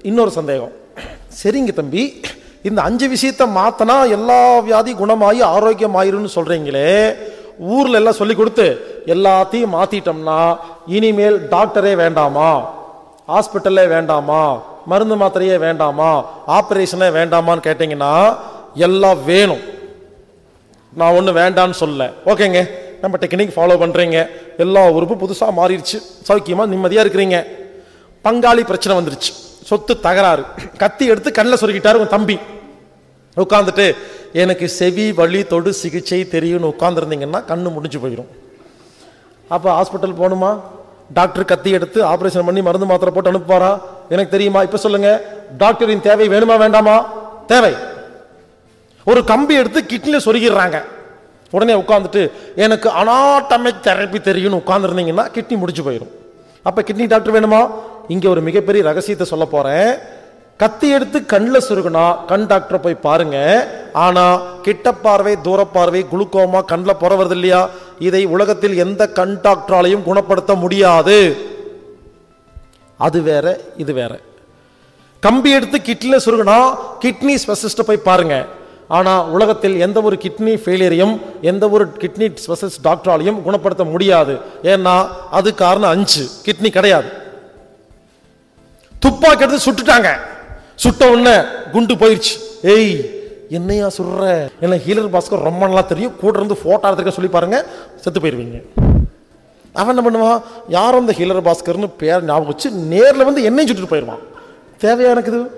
இன்னொரு சந்தேகம் சரிங்க தம்பி இந்த அஞ்சு விஷயத்த மாத்தனா எல்லா வியாதி குணமாகி ஆரோக்கியமாயிரும்னு சொல்றீங்களே ஊர்ல எல்லாம் சொல்லி கொடுத்து எல்லாத்தையும் மாத்திட்டோம்னா இனிமேல் டாக்டரே வேண்டாமா ஹாஸ்பிட்டல்லே வேண்டாமா மருந்து மாத்திரையே வேண்டாமா ஆபரேஷனே வேண்டாமான்னு கேட்டீங்கன்னா எல்லாம் வேணும் நான் ஒன்றும் வேண்டான்னு சொல்ல ஓகேங்க நம்ம டெக்னிக் ஃபாலோ பண்ணுறீங்க எல்லா உறுப்பும் புதுசாக மாறிடுச்சு சௌக்கியமாக நிம்மதியாக இருக்கிறீங்க பங்காளி பிரச்சனை வந்துருச்சு சொத்து தகராறு கத்தி எடுத்து கண்ணில் சொருகிட்டாரு உங்க தம்பி உட்காந்துட்டு எனக்கு செவி வலி தொடு சிகிச்சை தெரியும்னு உட்காந்துருந்தீங்கன்னா கண்ணு முடிஞ்சு போயிடும் அப்போ ஹாஸ்பிட்டல் போகணுமா டாக்டர் கத்தி எடுத்து ஆபரேஷன் பண்ணி மருந்து மாத்திரை போட்டு அனுப்புவாரா எனக்கு தெரியுமா இப்போ சொல்லுங்க டாக்டரின் தேவை வேணுமா வேண்டாமா தேவை ஒரு கம்பி எடுத்து கிட்னில சொருகிடுறாங்க உடனே உட்காந்துட்டு எனக்கு அனாட்டமிக் தெரப்பி தெரியும்னு உட்காந்துருந்தீங்கன்னா கிட்னி முடிச்சு போயிடும் அப்ப கிட்னி டாக்டர் வேணுமா இங்க ஒரு மிகப்பெரிய ரகசியத்தை சொல்ல போறேன் கத்தி எடுத்து கண்ணில் சுருகுனா கண் டாக்டரை போய் பாருங்க ஆனா கிட்ட பார்வை தூர பார்வை குளுக்கோமா கண்ணில் புற வருது இல்லையா இதை உலகத்தில் எந்த கண் டாக்டராலையும் குணப்படுத்த முடியாது அது வேற இது வேற கம்பி எடுத்து கிட்னில சுருகுனா கிட்னி ஸ்பெஷலிஸ்ட்டை போய் பாருங்க ஆனா உலகத்தில் எந்த ஒரு கிட்னி ஃபெயிலியரையும் எந்த ஒரு கிட்னி ஸ்பெஷலிஸ்ட் டாக்டராலையும் குணப்படுத்த முடியாது ஏன்னா அது காரணம் அஞ்சு கிட்னி கிடையாது துப்பாக்கி எடுத்து சுட்டுட்டாங்க சுட்ட உடனே குண்டு போயிடுச்சு ஏய் என்னையா சுடுற என்ன ஹீலர் பாஸ்கர் ரொம்ப நல்லா தெரியும் கூட இருந்து போட்டோ எடுத்துக்க சொல்லி பாருங்க செத்து போயிருவீங்க அவன் என்ன பண்ணுவான் யாரும் அந்த ஹீலர் பாஸ்கர்னு பேர் ஞாபகம் வச்சு நேர்ல வந்து என்னையும் சுட்டுட்டு போயிடுவான் தேவையா எனக்கு இது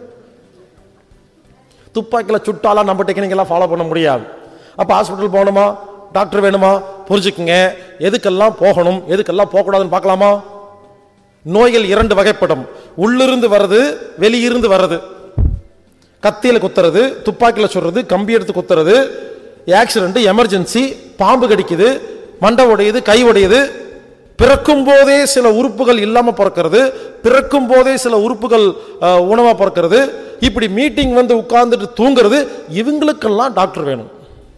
துப்பாக்கியில் சுட்டாலாம் நம்ம டெக்னிக் எல்லாம் ஃபாலோ பண்ண முடியாது அப்போ ஹாஸ்பிட்டல் போகணுமா டாக்டர் வேணுமா புரிஞ்சுக்குங்க எதுக்கெல்லாம் போகணும் எதுக்கெல்லாம் போகக்கூடாதுன்னு பார்க்கலாமா நோய்கள் இரண்டு வகைப்படும் உள்ளிருந்து வர்றது வெளியிருந்து வர்றது கத்தியில குத்துறது துப்பாக்கியில சுடுறது கம்பி எடுத்து குத்துறது ஆக்சிடென்ட் எமர்ஜென்சி பாம்பு கடிக்குது மண்டை உடையுது கை உடையுது பிறக்கும் போதே சில உறுப்புகள் இல்லாம பிறக்கிறது பிறக்கும் போதே சில உறுப்புகள் அஹ், உணவா பிறக்கிறது இப்படி மீட்டிங் வந்து உட்கார்ந்துட்டு தூங்குறது இவங்களுக்கெல்லாம் டாக்டர் வேணும்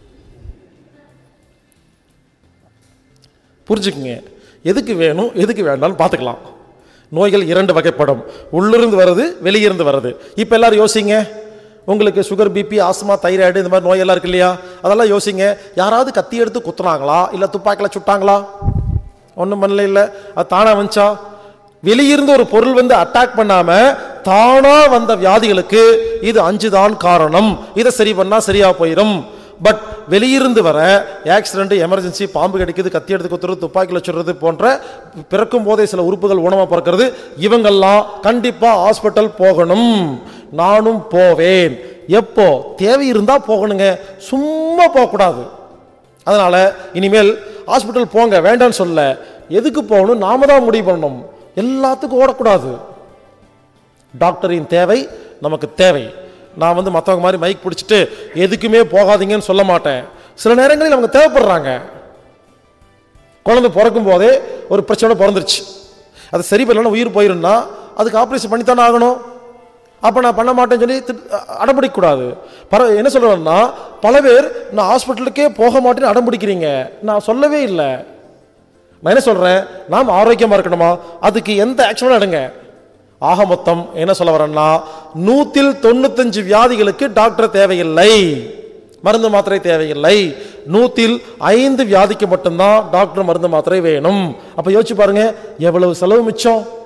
புரிஞ்சுக்குங்க எதுக்கு வேணும் எதுக்கு வேண்டாம்னு பார்த்துக்கலாம் நோய்கள் இரண்டு வகைப்படும் உள்ளிருந்து வருது வெளியிருந்து வருது இப்போ எல்லாரும் யோசிங்க உங்களுக்கு சுகர் பிபி ஆஸ்மா தைராய்டு இந்த மாதிரி நோயெல்லாம் இருக்கு இல்லையா அதெல்லாம் யோசிங்க யாராவது கத்தி எடுத்து குத்துனாங்களா இல்லை துப்பாக்கியில் சுட்டாங்களா ஒன்றும் பண்ணல இல்லை அது தானா வந்துச்சா வெளியிருந்து ஒரு பொருள் வந்து அட்டாக் பண்ணாம தானா வந்த வியாதிகளுக்கு இது அஞ்சு தான் காரணம் இதை சரி பண்ணா சரியா போயிடும் பட் வெளியிருந்து வர ஆக்சிடென்ட் எமர்ஜென்சி பாம்பு கடிக்குது கத்தி எடுத்து குத்துறது துப்பாக்கியில் வச்சுறது போன்ற பிறக்கும் போதே சில உறுப்புகள் ஊனமா பிறக்கிறது இவங்கெல்லாம் கண்டிப்பா ஹாஸ்பிட்டல் போகணும் நானும் போவேன் எப்போ தேவை இருந்தா போகணுங்க சும்மா போகக்கூடாது அதனால இனிமேல் ஹாஸ்பிட்டல் போங்க வேண்டாம்னு சொல்ல எதுக்கு போகணும் நாம தான் முடிவு பண்ணணும் எல்லாத்துக்கும் ஓடக்கூடாது டாக்டரின் தேவை நமக்கு தேவை நான் வந்து மற்றவங்க மாதிரி மைக் பிடிச்சிட்டு எதுக்குமே போகாதீங்கன்னு சொல்ல மாட்டேன் சில நேரங்களில் அவங்க தேவைப்படுறாங்க குழந்தை பிறக்கும் போதே ஒரு பிரச்சனை பிறந்துருச்சு அது சரி பண்ணலன்னா உயிர் போயிருந்தா அதுக்கு ஆப்ரேஷன் பண்ணித்தானே ஆகணும் அப்போ நான் பண்ண மாட்டேன்னு சொல்லி திட்- அடம்பிடிக்கக்கூடாது பர என்ன சொல்கிறேன்னா பல பேர் நான் ஹாஸ்பிட்டலுக்கே போக மாட்டேன்னு அடம்பிடிக்கிறீங்க நான் சொல்லவே இல்லை நான் என்ன சொல்கிறேன் நாம் ஆரோக்கியமாக இருக்கணுமா அதுக்கு எந்த ஆக்ஷனும் எடுங்க ஆக மொத்தம் என்ன சொல்ல வரேன்னா நூத்தில் தொண்ணூத்தஞ்சு வியாதிகளுக்கு டாக்டர் தேவையில்லை மருந்து மாத்திரை தேவையில்லை நூத்தில் ஐந்து வியாதிக்கு மட்டும்தான் டாக்டர் மருந்து மாத்திரை வேணும் அப்ப யோசிச்சு பாருங்க எவ்வளவு செலவு மிச்சம்